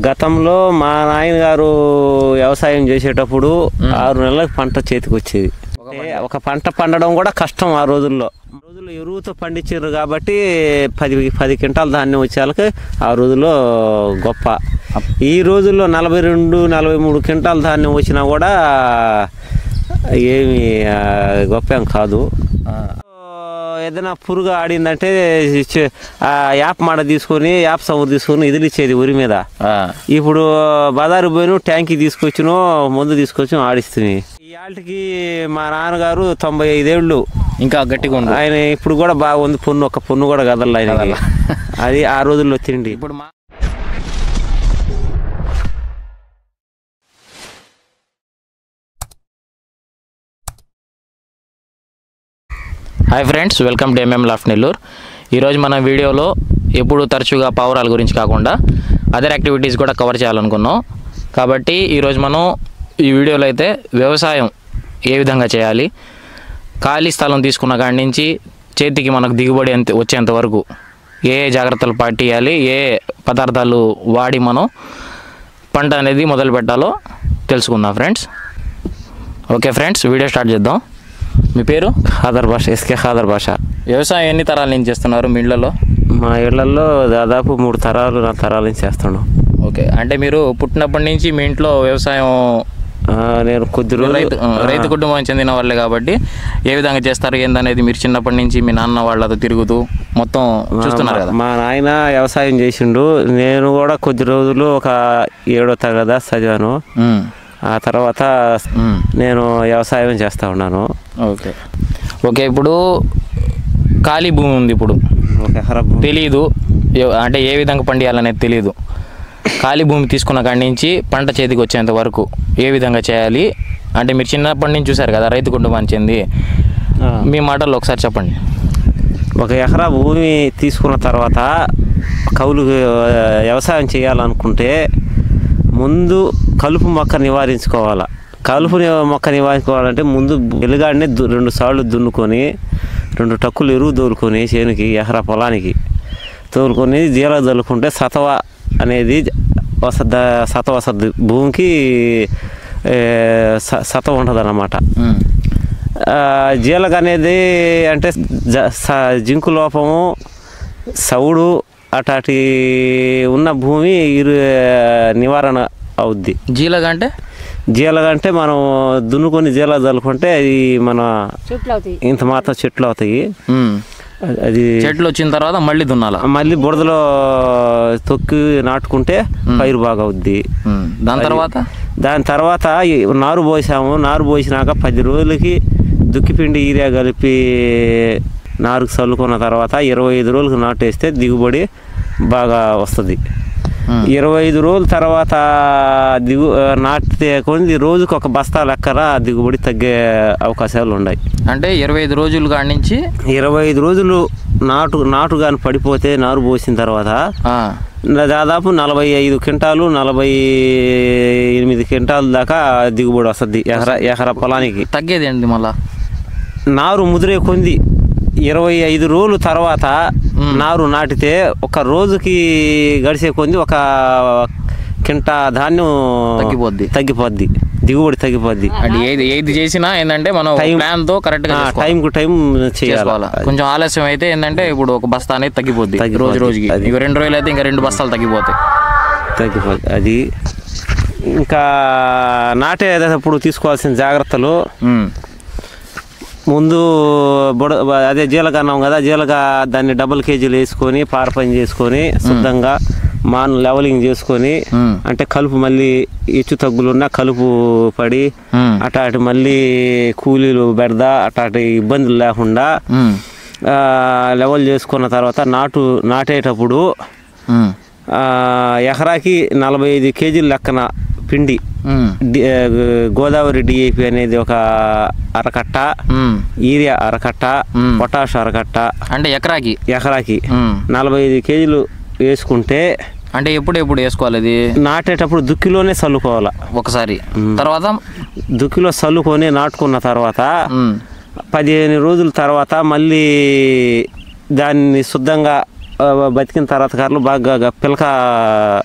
గతంలో మా నాయనగారు వ్యవసాయం చేసేటప్పుడు ఆరు నెలలకు పంట చేతికి వచ్చేది అంటే ఒక పంట పండడం కూడా కష్టం ఆ రోజుల్లో ఆ రోజుల్లో ఎరువుతో పండించారు కాబట్టి పది పది క్వింటాల ధాన్యం వచ్చేళ్ళకి ఆ రోజుల్లో గొప్ప ఈ రోజుల్లో నలభై రెండు నలభై మూడు క్వింటాల ధాన్యం వచ్చినా కూడా ఏమి ఆ, గొప్ప ఏం కాదు ఏదైనా పురుగు ఆడిందంటే చే- ఆ యాప్ మాడ తీసుకొని యాప్ సవర్ తీసుకొని ఇదిలిచ్చేది ఉరి మీద ఆ, ఇప్పుడు బజారు పోయిన ట్యాంకీ తీసుకొచ్చినో మందు తీసుకొచ్చి ఆడిస్తుంది ఈ ఆటకి మా నాన్నగారు తొంభై ఐదేళ్ళు ఇంకా గట్టిగా ఉంది ఆయన ఇప్పుడు కూడా బాగుంది పొన్ను ఒక పొన్ను కూడా కదల ఆయనకి అది ఆ రోజుల్లో తిండి ఇప్పుడు మా hi friends welcome to MM laugh Nellore ఈరోజు మన వీడియోలో ఎప్పుడు తరచుగా పావురాల గురించి కాకుండా అదర్ యాక్టివిటీస్ కూడా కవర్ చేయాలనుకున్నాం కాబట్టి ఈరోజు మనం ఈ వీడియోలో అయితే వ్యవసాయం ఏ విధంగా చేయాలి ఖాళీ స్థలం తీసుకున్న కాడి నుంచి చేతికి మనకు దిగుబడి ఎంత వచ్చేంత వరకు ఏ ఏ జాగ్రత్తలు పాటియాలి ఏ పదార్థాలు వాడి మనం పంట అనేది మొదలు పెట్టాలో తెలుసుకుందాం friends okay friends video start చేద్దాం మీ పేరు ఖాదర్ భాష ఎస్కే ఖాదర్ భాష వ్యవసాయం ఎన్ని తరాల నుంచి చేస్తున్నారు మీ ఇళ్ళలో మా ఇళ్లలో దాదాపు మూడు తరాలు నా తరాల నుంచి చేస్తున్నాం ఓకే అంటే మీరు పుట్టినప్పటి నుంచి మీ ఇంట్లో వ్యవసాయం ఆ, నేను కొద్ది రోజులు రైతు ఆ, రైతు కుటుంబం చెందిన వాళ్ళే కాబట్టి ఏ విధంగా చేస్తారు ఏందనేది మీరు చిన్నప్పటి నుంచి మీ నాన్న వాళ్ళతో తిరుగుతూ మొత్తం చూస్తున్నారు కదా మా నాయన వ్యవసాయం చేసిండు నేను కూడా కొద్ది రోజులు ఒక ఏడో తరగతి దాకా చదివాను ఉమ్, ఆ తర్వాత ఉమ్, నేను వ్యవసాయం చేస్తూ ఉన్నాను ఓకే ఓకే ఇప్పుడు ఖాళీ భూమి ఉంది ఇప్పుడు ఒక ఎకరం భూమి. తెలియదు ఎ- అంటే ఏ విధంగా పండియాలనేది తెలియదు ఖాళీ భూమి తీసుకున్న కాడి నుంచి పంట చేతికి వచ్చేంత వరకు ఏ విధంగా చేయాలి అంటే మీరు చిన్నప్పటి నుంచి చూసారు కదా రైతు కుటుంబానికి చెంది ఆ. మీ మాటల్లో ఒకసారి చెప్పండి ఒక ఎకరా భూమి తీసుకున్న తర్వాత కౌలు ఆ, వ్యవసాయం చేయాలనుకుంటే ముందు కలుపు మొక్క నివారించుకోవాలా కలుపు ని- మొక్క నివారించుకోవాలంటే ముందు వెలుగాడిని దు- రెండు సార్లు దున్నుకొని రెండు టక్కులు ఎరువు తోలుకొని చేనుకి ఎకరా పొలానికి తోలుకొని జీల చల్లుకుంటే సతవ అనేది వసద సత వసద్ది భూమికి ఏ, స- సతవ ఉంటుంది అన్నమాట ఉమ్, ఆ, జీలక అనేది అంటే జ- స- జింకు లోపము సౌడు అటాటి ఉన్న భూమి ఇరు నివారణ అవుద్ది జీలగా అంటే జీలగ అంటే మనం దున్నుకొని జీల చల్లుకుంటే అది మన చెట్లు అవుతాయి ఇంత మాత్రం చెట్లు అవుతాయి ఉమ్, అది చెట్లు వచ్చిన తర్వాత మళ్ళీ దున్నాల మళ్ళీ బురదలో తొక్కి నాటుకుంటే పైరు బాగా అవుద్ది ఉమ్, దాని తర్వాత దాని తర్వాత ఈ నారు పోసాము నారు పోసినాక పది రోజులకి దుక్కిపిండి ఈరియా కలిపి నారుకు చల్లుకున్న తర్వాత ఇరవై ఐదు రోజులకు నాటేస్తే దిగుబడి బాగా వస్తుంది ఉమ్, ఇరవై ఐదు రోజుల తర్వాత దిగు నాటితే కొన్ని రోజుకు ఒక బస్తా లెక్కన దిగుబడి తగ్గే అవకాశాలు ఉన్నాయి అంటే ఇరవై ఐదు రోజుల కాడి నుంచి ఇరవై ఐదు రోజులు నాటు నాటు కానీ పడిపోతే నారు పోసిన తర్వాత ఆ, దాదాపు నలభై ఐదు క్వింటాలు నలభై ఎనిమిది క్వింటాల దాకా దిగుబడి వస్తుంది ఎకరా ఎకరా పొలానికి తగ్గేది ఏంటి మళ్ళా నారు ముదిరే కొంది ఇరవై ఐదు రోజుల తర్వాత నారు నాటితే ఒక రోజుకి గడిచే కొంది ఒక కింట ధాన్యం తగ్గిపోద్ది. తగ్గిపోద్ది దిగుబడి తగ్గిపోద్ది అంటే ఏది ఏది చేసినా ఏంటంటే మనం టైం- ప్లాన్ తో కరెక్ట్ గా ఆ, చేసుకోవాలి. టైం కు టైం చేయాలి చేసుకోవాలా కొంచెం ఆలస్యం అయితే ఏంటంటే ఇప్పుడు ఒక బస్తా అనేది తగ్గిపోద్ది తగ్గిపోద్ది. రోజు రోజుకి అది. ఇక రెండు రోజులు అయితే ఇంకా రెండు బస్తాలు తగ్గిపోతాయి తగ్గిపోద్ది అది ఇంకా నాటేటప్పుడు తీసుకోవాల్సిన జాగ్రత్తలు ఉమ్, ముందు బుడ అదే జీలక అన్నాం కదా జీలక దాన్ని డబుల్ కేజీలు వేసుకొని పారపని చేసుకొని శుద్ధంగా మాన్ లెవలింగ్ చేసుకొని ఉమ్, అంటే కలుపు మళ్ళీ హెచ్చు తగ్గులున్నా కలుపు పడి ఉమ్, అటాటి మళ్ళీ కూలీలు బెడద అటాటి ఇబ్బందులు లేకుండా ఉమ్, ఆ, లెవెల్ చేసుకున్న తర్వాత నాటు నాటేటప్పుడు ఉమ్, ఆ, ఎకరాకి నలభై ఐదు కేజీల లెక్కన పిండి ఉమ్, డి- ఆ, గోదావరి డిఏపి అనేది ఒక అరకట్ట ఉమ్. యూరియా అరకట్ట మ్మ్. పొటాష్ అరకట్ట అంటే ఎకరాకి ఎకరాకి ఉమ్. నలభై ఐదు కేజీలు వేసుకుంటే అంటే ఎప్పుడు ఎప్పుడు వేసుకోవాలి ఇది నాటేటప్పుడు దుక్కిలోనే చల్లుకోవాలి ఒకసారి తర్వాత దుక్కిలో చల్లుకొని నాటుకున్న తర్వాత ఉమ్, పదిహేను రోజుల తర్వాత మళ్ళీ దాన్ని శుద్ధంగా ఆ, బతికిన తర్వాత కార్లు బాగా గ- పిలక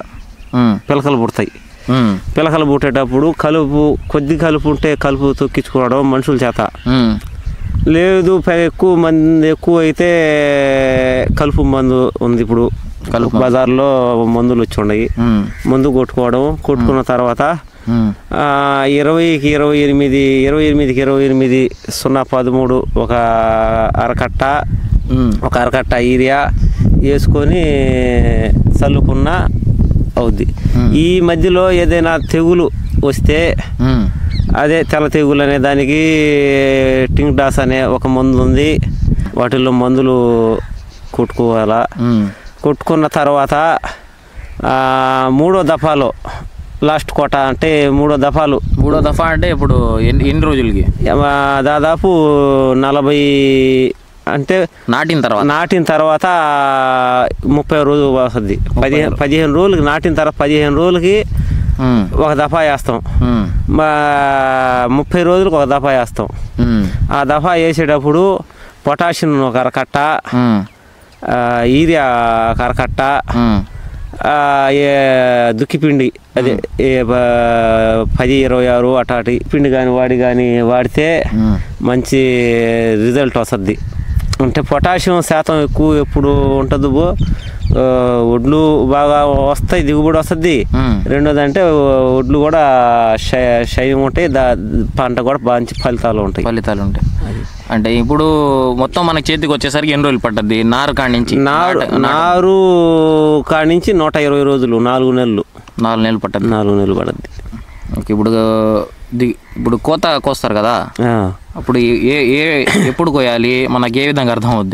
ఉమ్, పిలకలు పుడతాయి ఉమ్, పిలకలు పుట్టేటప్పుడు కలుపు కొద్ది కలుపు ఉంటే కలుపు తొక్కించుకోవడం మనుషుల చేత ఉమ్, లేదు పై- ఎక్కువ మంది ఎక్కువ అయితే కలుపు మందు ఉంది ఇప్పుడు కలుపు బజార్లో మందులు వచ్చి ఉన్నాయి ఉమ్, మందు కొట్టుకోవడం కొట్టుకున్న తర్వాత ఉమ్, ఆ, ఇరవైకి ఇరవై ఎనిమిది ఇరవై ఎనిమిదికి ఇరవై ఎనిమిది సున్నా పదమూడు ఒక అరకట్ట ఉమ్, ఒక అరకట్ట యూరియా వేసుకొని చల్లుకున్న అవుద్ది ఈ మధ్యలో ఏదైనా తెగులు వస్తే ఉమ్, అదే తెల్ల తెగులు అనే దానికి టింక్ డాస్ అనే ఒక మందు ఉంది వాటిల్లో మందులు కొట్టుకోవాలా ఉమ్, కొట్టుకున్న తర్వాత ఆ, మూడో దఫాలో లాస్ట్ కోట అంటే మూడో దఫాలు మూడో దఫా అంటే ఇప్పుడు ఎన్ని ఎన్ని రోజులకి ఆ, దాదాపు నలభై అంటే నాటిన తర్వాత నాటిన తర్వాత ముప్పై రోజులు వస్తుంది పదిహేను పదిహేను రోజులకి నాటిన తర్వాత పదిహేను రోజులకి ఉమ్, ఒక దఫా వేస్తాం ఉమ్, మా ముప్పై రోజులకు ఒక దఫా వేస్తాం ఉమ్, ఆ దఫా వేసేటప్పుడు పొటాషియం ఒక అరకట్ట ఉమ్, ఆ, యూరియా ఒక అరకట్ట ఉమ్, ఆ, ఏ దుక్కిపిండి అదే ఏ బ- పది ఇరవై ఆరు అటాటి పిండి కానీ వాడి కానీ వాడితే ఉమ్, మంచి రిజల్ట్ వస్తుంది అంటే పొటాషియం శాతం ఎక్కువ ఎప్పుడు ఉంటుంది బో ఆ, వడ్లు బాగా వస్తాయి దిగుబడి వస్తుంది ఉమ్. రెండోది అంటే వడ్లు కూడా షై- షైన్ ఉంటాయి దా పంట కూడా మంచి ఫలితాలు ఉంటాయి ఫలితాలు ఉంటాయి అంటే ఇప్పుడు మొత్తం మనకి చేతికి వచ్చేసరికి ఎన్ని రోజులు పట్టద్ది నారు కాడి నుంచి నారు నాట- నారు కాడి నుంచి నూట ఇరవై రోజులు నాలుగు నెలలు నాలుగు నెలలు పట్టద్ది నాలుగు నెలలు పడుద్ది ఓకే ఇప్పుడు ది- ఇప్పుడు కోత కోస్తారు కదా ఆ. అప్పుడు ఏ ఏ ఎప్పుడు కోయాలి మనకి ఏ విధంగా అర్థం అవుద్ది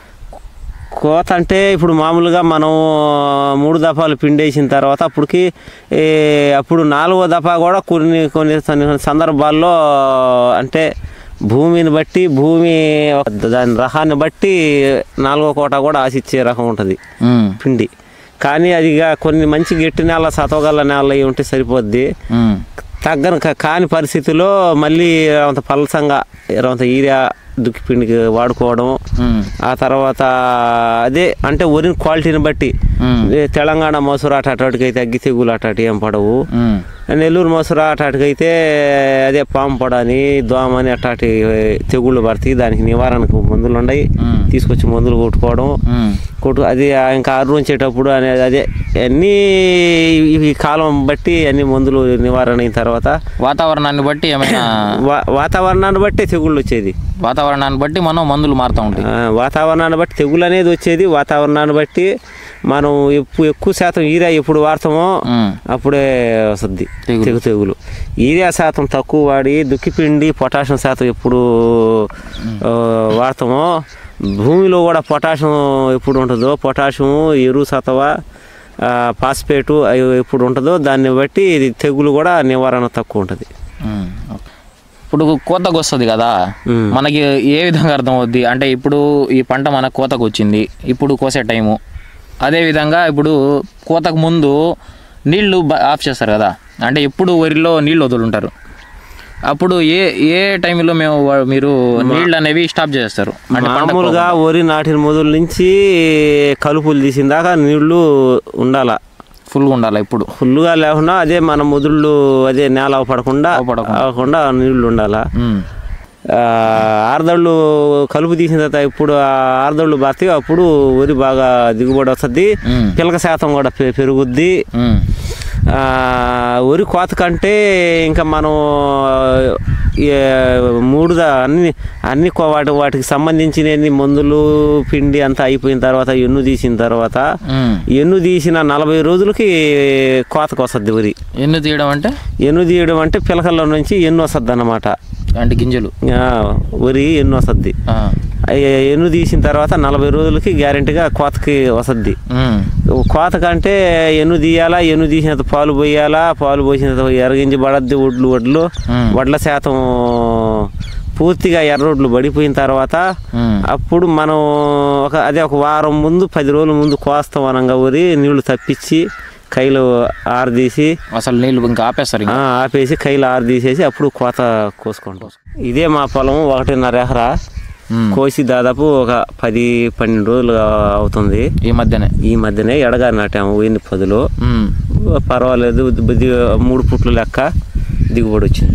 కోత అంటే ఇప్పుడు మామూలుగా మనం మూడు దఫాలు పిండేసిన తర్వాత అప్పటికి ఏ, అప్పుడు నాలుగో దఫా కూడా కొన్ని కొన్ని కొన్ని సందర్భాల్లో అంటే భూమిని బట్టి భూమి దాని రకాన్ని బట్టి నాలుగో కోట కూడా ఆశిచ్చే రకం ఉంటుంది ఉమ్, పిండి కానీ అది ఇక కొన్ని మంచి గట్టి నేల సతవగల నేల అయి ఉంటే సరిపోద్ది ఉమ్, తగ్గని క- కాని పరిస్థితుల్లో మళ్ళీ అంత పలసంగా అంత ఈరియా దుక్కి పిండికి వాడుకోవడం ఉమ్, ఆ తర్వాత అదే అంటే వరిని క్వాలిటీని బట్టి ఉమ్, ఏ తెలంగాణ మసూర అటాటికి అయితే అగ్గి తెగులు అటాటి ఏం పడవు ఉమ్, నెల్లూరు మసూర అటాటికి అయితే అదే పాము పడని దోమ అని అటాటి తెగుళ్ళు పడతాయి దానికి నివారణకు మందులు ఉన్నాయి ఉమ్, తీసుకొచ్చి మందులు కొట్టుకోవడం ఉమ్, కొట్టు అది ఇంకా ఆరు ఉంచేటప్పుడు అనేది అదే అన్నీ ఈ కాలం బట్టి అన్ని మందులు నివారణ అయిన తర్వాత వాతావరణాన్ని బట్టి ఏమైనా వా- వాతావరణాన్ని బట్టి తెగుళ్ళు వచ్చేది వాతావరణాన్ని బట్టి మనం మందులు మారుతూ ఉంటాయి ఆ, వాతావరణాన్ని బట్టి తెగులు అనేది వచ్చేది వాతావరణాన్ని బట్టి మనం ఎక్కువ ఎక్కువ శాతం ఈరియా ఎప్పుడు వాడతామో ఉమ్, అప్పుడే వస్తుంది తెగులు. తెగు తెగులు ఈరియా శాతం తక్కువ వాడి దుక్కిపిండి పొటాషియం శాతం ఎప్పుడు ఆ, వాడతామో భూమిలో కూడా పొటాషియం ఎప్పుడు ఉంటుందో పొటాషియం ఎరువు సతవ ఆ, ఫాస్ఫేటు అవి ఎప్పుడు ఉంటుందో దాన్ని బట్టి ఇది తెగులు కూడా నివారణ తక్కువ ఉంటుంది ఉమ్, ఓకే. ఇప్పుడు కోతకు వస్తుంది కదా ఉమ్. మనకి ఏ విధంగా అర్థం అవుద్ది అంటే ఇప్పుడు ఈ పంట మన కోతకు వచ్చింది ఇప్పుడు కోసే టైము అదే విధంగా ఇప్పుడు కోతకు ముందు నీళ్లు బ- ఆఫ్ చేస్తారు కదా అంటే ఎప్పుడు వరిలో నీళ్ళు వదులుంటారు అప్పుడు ఏ ఏ టైంలో మేము వా- మీరు నీళ్ళు అనేవి స్టాప్ చేస్తారు అంటే పంట మామూలుగా వరి నాటిన మొదలు నుంచి కలుపులు తీసిన దాకా నీళ్లు ఉండాల ఫుల్గా ఉండాలి ఇప్పుడు ఫుల్గా లేకుండా అదే మన ముదుళ్ళు అదే నేల పడకుండా పడకుండా. అవ్వకుండా నీళ్లు ఉండాలా ఉమ్, ఆ, ఆరుదళ్ళు కలుపు తీసిన తర్వాత ఇప్పుడు ఆ ఆరుదళ్ళు బాతి అప్పుడు వరి బాగా దిగుబడి వస్తుంది ఉమ్, పిలక శాతం కూడా పె- పెరుగుద్ది ఉమ్, ఆ, వరి కోత కంటే ఇంకా మనం ఏ, మూడు దా- అన్ని అన్ని కో- వాటి వాటికి సంబంధించిన అన్ని మందులు పిండి అంతా అయిపోయిన తర్వాత ఎన్ను తీసిన తర్వాత ఉమ్. ఎన్ను తీసిన నలభై రోజులకి కోతకు వస్తుంది వరి ఎన్ని తీయడం అంటే ఎన్ను తీయడం అంటే పిలకల్లో నుంచి ఎన్ను వస్తుంది అన్నమాట అంటే గింజలు ఆ, వరి ఎన్ను వస్తుంది ఆ, ఎన్ను తీసిన తర్వాత నలభై రోజులకి గ్యారెంటీగా కోతకి వస్తుంది ఉమ్, కోత కంటే ఎన్ను తీయాలా ఎన్ను తీసినంత పాలు పోయాలా పాలు పోసినంత ఎరగించి పడద్ది వడ్లు వడ్లు ఉమ్, వడ్ల శాతం పూర్తిగా ఎర్రొడ్లు పడిపోయిన తర్వాత ఉమ్, అప్పుడు మనం ఒక అదే ఒక వారం ముందు పది రోజుల ముందు కోస్తాం అనంగా ఊరి నీళ్లు తప్పించి కైలు ఆరదీసి అసలు నీళ్ళు ఇంకా ఆపేస్తారు ఆ, ఇంకా ఆపేసి కైలు ఆరదీసేసి అప్పుడు కోత కోసుకుంటాం ఇదే మా పొలం ఒకటిన్నర ఎకరా మ్మ్. కోసి దాదాపు ఒక పది పన్నెండు రోజులు అవుతుంది ఈ మధ్యనే ఈ మధ్యనే ఎడగా నాటాము వెయ్యి పదులు మ్మ్. పర్వాలేదు బుద్ధి మూడు పుట్లు లెక్క దిగుబడి వచ్చింది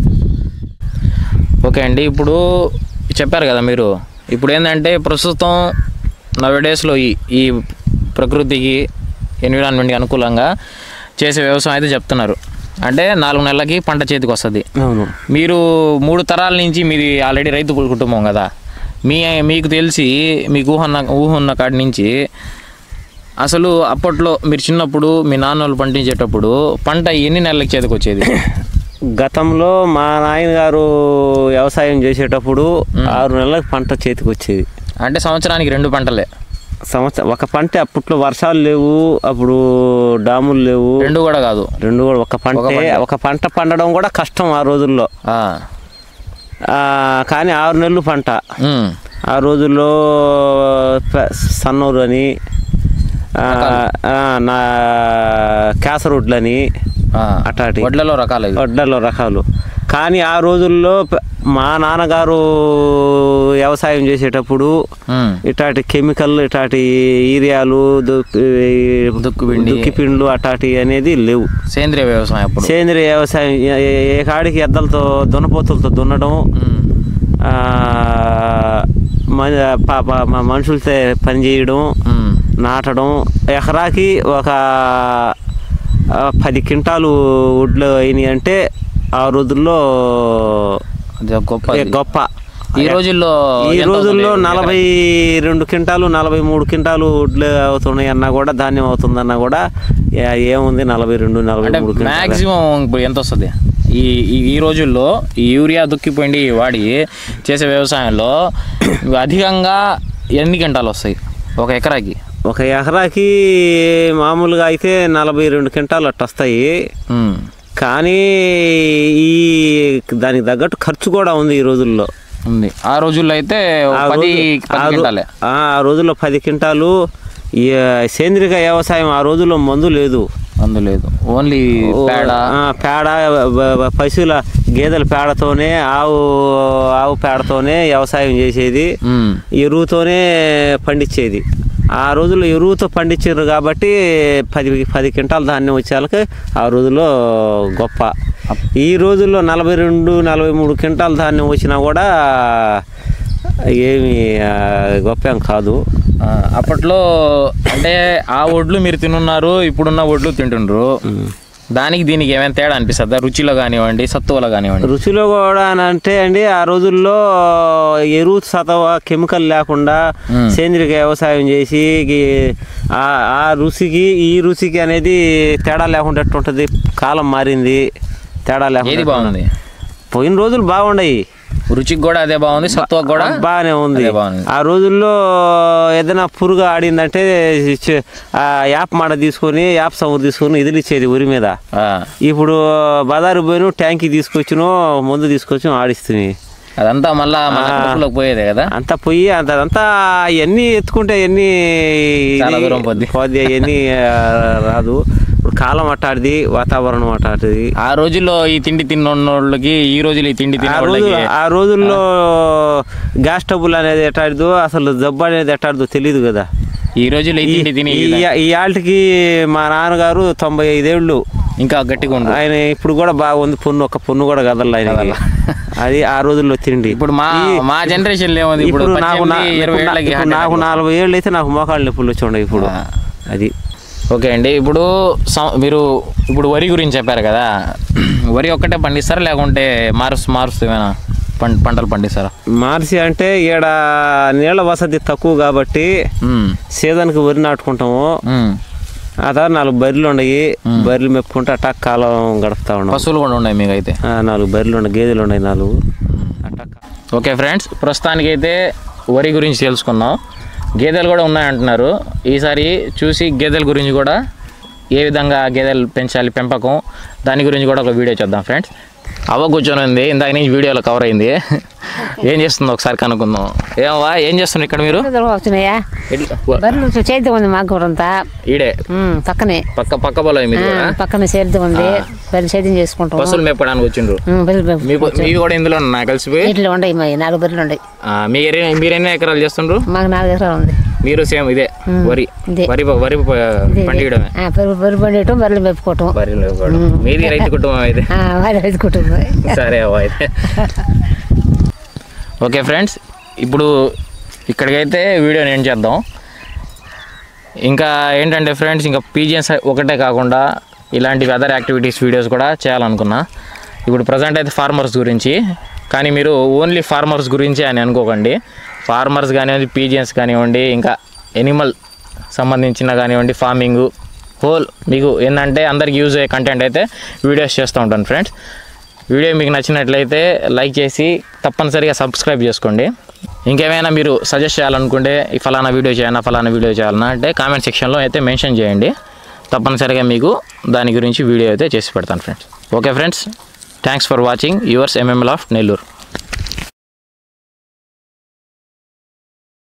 ఓకే అండి ఇప్పుడు చెప్పారు కదా మీరు ఇప్పుడు ఏంటంటే ప్రస్తుతం నవడేస్లో ఈ ఈ ప్రకృతికి ఎన్విరాన్మెంట్కి అనుకూలంగా చేసే వ్యవసాయం అయితే చెప్తున్నారు అంటే నాలుగు నెలలకి పంట చేతికి వస్తుంది అవును మీరు మూడు తరాల నుంచి మీది ఆల్రెడీ రైతు కుటుంబం కదా మీ మీకు తెలిసి మీకు ఊహ ఉన్న ఊహ ఉన్న కాడి నుంచి అసలు అప్పట్లో మీరు చిన్నప్పుడు మీ నాన్న వాళ్ళు పండించేటప్పుడు పంట ఎన్ని నెలలకి చేతికి వచ్చేది గతంలో మా నాయనగారు వ్యవసాయం చేసేటప్పుడు ఆరు నెలలకు పంట చేతికి వచ్చేది అంటే సంవత్సరానికి రెండు పంటలే సంవత్సరం ఒక పంట అప్పట్లో వర్షాలు లేవు అప్పుడు డాములు లేవు రెండు కూడా కాదు రెండు కూడా ఒక పంట ఒక పంట పండడం కూడా కష్టం ఆ రోజుల్లో ఆ. ఆ, కానీ ఆరు నెలలు పంట ఉమ్. ఆ రోజుల్లో ప- సన్నూరు అని ఆ, ఆ, నా కేసరొడ్లని ఆ. అటాటి వడ్లలో రకాలు ఇవి. వడ్డలో రకాలు కానీ ఆ రోజుల్లో ప- మా నాన్నగారు వ్యవసాయం చేసేటప్పుడు ఉమ్. ఇటాటి కెమికల్ ఇటాటి ఈరియాలు దుక్కిపిండి. దుక్కిపిండ్లు అటాటి అనేది లేవు సేంద్రియ వ్యవసాయం అప్పుడు సేంద్రియ వ్యవసాయం ఏ- ఏ- ఏ కాడికి ఎద్దలతో దున్నపోతులతో దున్నడం ఉమ్. ఆ, మన- ప- ప- మ- మనుషులతో పని చేయడం ఉమ్. నాటడం ఎకరాకి ఒక ఆ, పది క్వింటాలు వడ్లు అయినాయి అంటే ఆ రోజుల్లో అది ఒక గొప్ప ఏ ఇది. గొప్ప ఈ రోజుల్లో ఈ ఎంత రోజుల్లో అవుతుంది? నలభై రెండు క్వింటాలు నలభై మూడు క్వింటాలు వడ్లు అవుతున్నాయి అన్నా కూడా ధాన్యం అవుతుందన్నా కూడా ఏ- ఏముంది నలభై రెండు నలభై అంటే మూడు క్వింటాలు మాక్సిమం ఇప్పుడు ఎంత వస్తుంది ఈ ఈ- ఈ రోజుల్లో ఈ యూరియా దుక్కిపోయింది వాడి చేసే వ్యవసాయంలో అధికంగా ఎన్ని గంటలు వస్తాయి ఒక ఎకరాకి ఒక ఎకరాకి మామూలుగా అయితే నలభై రెండు క్వింటాలు అట్ట వస్తాయి ఉమ్. కానీ ఈ దానికి తగ్గట్టు ఖర్చు కూడా ఉంది ఈ రోజుల్లో ఉంది ఆ రోజుల్లో అయితే ఆ పది రోజు- పది ఆ రో- గంటలే ఆ ఆ రోజుల్లో పది క్వింటాలు ఈ సేంద్రియ వ్యవసాయం ఆ రోజుల్లో మందు లేదు అందు లేదు ఓన్లీ పేడ ఆ, పేడ బ- బ- పశువుల గేదెల పేడతోనే ఆవు ఆవు పేడతోనే వ్యవసాయం చేసేది ఉమ్. ఎరువుతోనే పండించేది ఆ రోజుల్లో ఎరువుతో పండించారు కాబట్టి పది పది క్వింటాల ధాన్యం వచ్చేళ్ళకి ఆ రోజుల్లో గొప్ప ఈ రోజుల్లో నలభై రెండు నలభై మూడు క్వింటాల ధాన్యం వచ్చినా కూడా ఏమి ఆ, గొప్ప ఏం కాదు ఆ, అప్పట్లో అంటే ఆ వడ్లు మీరు తినున్నారు ఇప్పుడున్న వడ్లు తింటుండ్రు దానికి దీనికి ఏమైనా తేడా అనిపిస్తుందా రుచిలో కానివ్వండి సత్తువలో కానివ్వండి రుచిలో కూడా అని అంటే అండి ఆ రోజుల్లో ఎరువు సతవ కెమికల్ లేకుండా మ్మ్. సేంద్రియ వ్యవసాయం చేసి గి- ఆ ఆ రుచికి ఈ రుచికి అనేది తేడా లేకుండా ఉంటుంది కాలం మారింది తేడా ఏది లేకుండా బాగుంది పోయిన రోజులు బాగున్నాయి రుచికి కూడా అదే బాగుంది సత్తువ కూడా బాగానే ఉంది అదే బాగుంది ఆ రోజుల్లో ఏదైనా పురుగు ఆడిందంటే చ- ఆ యాప్ మాడ తీసుకొని యాప్ సమురు తీసుకొని ఇదిలిచ్చేది ఉరి మీద ఆ, ఇప్పుడు బజారు పోయిన ట్యాంకీ తీసుకొచ్చినో ముందు తీసుకొచ్చి ఆడిస్తుంది అదంతా మళ్ళా మన కడుపులోకి పోయేదే కదా అంతా పోయి అంత అంతా అవన్నీ ఎత్తుకుంటే అవన్నీ చాలా దూరం పోద్ది. పోద్ది అవన్నీ రాదు ఇప్పుడు కాలం అట్టాడిది వాతావరణం అట్టాడిది ఆ రోజుల్లో ఈ తిండి తిన్నోళ్ళకి ఈ రోజుల్లో ఈ తిండి ఆ తిన్న రోజు వాళ్ళకి ఆ రోజుల్లో గ్యాస్ ట్రబుల్ అనేది ఎట్టాడిదో అసలు జబ్బు అనేది ఎట్టాడిదో తెలియదు కదా ఈ రోజుల్లో ఈ తిండి తిని ఈ ఈ ఆల్టికి మా నాన్నగారు తొంభై ఐదేళ్ళు ఇంకా గట్టిగా ఉండు ఆయన ఇప్పుడు కూడా బాగుంది పొన్ను ఒక పొన్ను కూడా కదల ఆయనకి అది ఆ రోజుల్లో తిండి ఇప్పుడు మా మా జనరేషన్ ఏముంది ఇప్పుడు ఇప్పుడు నాకు నా- పద్దెనిమిది, ఇరవై ఇప్పుడు నా- ఏళ్ళకి ఇప్పుడు heart నాకు attack నలభై ఏళ్ళు అయితే నాకు మోకాళ్ళ నొప్పులు వచ్చి ఉండవు ఇప్పుడు ఆ. అది ఓకే అండి ఇప్పుడు సం- మీరు ఇప్పుడు వరి గురించి చెప్పారు కదా వరి ఒక్కటే పండిస్తారా లేకుంటే మారుస్తూ మారుస్తూ ఏమైనా పం పంటలు పండిస్తారా మార్చి అంటే ఈడ నీళ్ళ వసతి తక్కువ కాబట్టి ఉమ్, సీజన్కి వరి నాటుకుంటాము ఉమ్. ఆ తర్వాత నాలుగు బర్రెలు ఉన్నాయి బర్రెలు మెప్పుకుంటే అటాక్ కాలం గడుపుతా ఉన్నాం పశువులు కూడా ఉన్నాయి మీకు అయితే ఆ, నాలుగు బర్రెలు ఉన్నాయి గేదెలు ఉన్నాయి నాలుగు అటాక్ ఓకే ఫ్రెండ్స్ ప్రస్తుతానికి అయితే వరి గురించి తెలుసుకుందాం గేదెలు కూడా ఉన్నాయంటున్నారు ఈసారి చూసి గేదెల గురించి కూడా ఏ విధంగా గేదెలు పెంచాలి పెంపకం దాని గురించి కూడా ఒక వీడియో చేద్దాం ఫ్రెండ్స్ అవ్వ కూర్చొని ఉంది ఇందాక నుంచి వీడియోలో కవర్ అయింది ఏం చేస్తుందో ఒకసారి కనుక్కుందాం ఏమవ్వా ఏం చేస్తున్నారు ఇక్కడ మీరు వస్తున్నాయా ఎట్లా? బర్రెలు చేద్దాం ఉంది మాకు కూడా అంతా ఈడే ఉమ్, పక్కనే పక్క పక్క పొలం మీరు ఆ, కూడా పక్కనే సేద్యం ఉంది బర్రెలు సేద్యం చేసుకుంటాం పశువులు మేపడానికి వచ్చిండ్రు ఉమ్, బర్రెలు పెంపు- మీ మీవి కూడా ఇందులో నా కలిసిపోయి ఇట్లా ఉండయి మా నాలుగు బర్రెలు ఉండయి ఆ, మీ ఏరియా మీరు ఎన్ని ఎకరాలు చేస్తుండ్రు మాకు నాలుగు ఎకరాలు ఉంది మీరు సేమ్ ఇదే వరి ఇదే. వరి వరి ఇదే, పండియడమే ఆ, బర్రె బర్రె పండియటం బర్రెలు మెప్పుకోవటం వరిలో కూడా మీది రైతు కుటుంబం అయితే ఆ, వారి రైతు కుటుంబం సరే అవ్వ అయితే ఓకే ఫ్రెండ్స్ ఇప్పుడు ఇక్కడికైతే వీడియో నేను చేద్దాం ఇంకా ఏంటంటే ఫ్రెండ్స్ ఇంకా పీజిఎన్స్ ఒకటే కాకుండా ఇలాంటి అదర్ యాక్టివిటీస్ వీడియోస్ కూడా చేయాలనుకున్నా ఇప్పుడు ప్రజెంట్ అయితే ఫార్మర్స్ గురించి కానీ మీరు ఓన్లీ ఫార్మర్స్ గురించి అని అనుకోకండి ఫార్మర్స్ కానివ్వండి పీజిఎన్స్ కానివ్వండి ఇంకా ఎనిమల్ సంబంధించిన కానివ్వండి ఫార్మింగ్ హోల్ మీకు ఏంటంటే అందరికి యూజ్ అయ్యే కంటెంట్ అయితే వీడియోస్ చేస్తూ ఉంటాను ఫ్రెండ్స్ వీడియో మీకు నచ్చినట్లయితే లైక్ చేసి తప్పనిసరిగా సబ్స్క్రైబ్ చేసుకోండి ఇంకేమైనా మీరు సజెస్ట్ చేయాలనుకుంటే ఈ ఫలానా వీడియో చేయాలన్నా ఫలానా వీడియో చేయాలన్నా అంటే కామెంట్ సెక్షన్లో అయితే మెన్షన్ చేయండి తప్పనిసరిగా మీకు దాని గురించి వీడియో అయితే చేసి పెడతాను friends okay friends thanks for watching yours MML of Nellore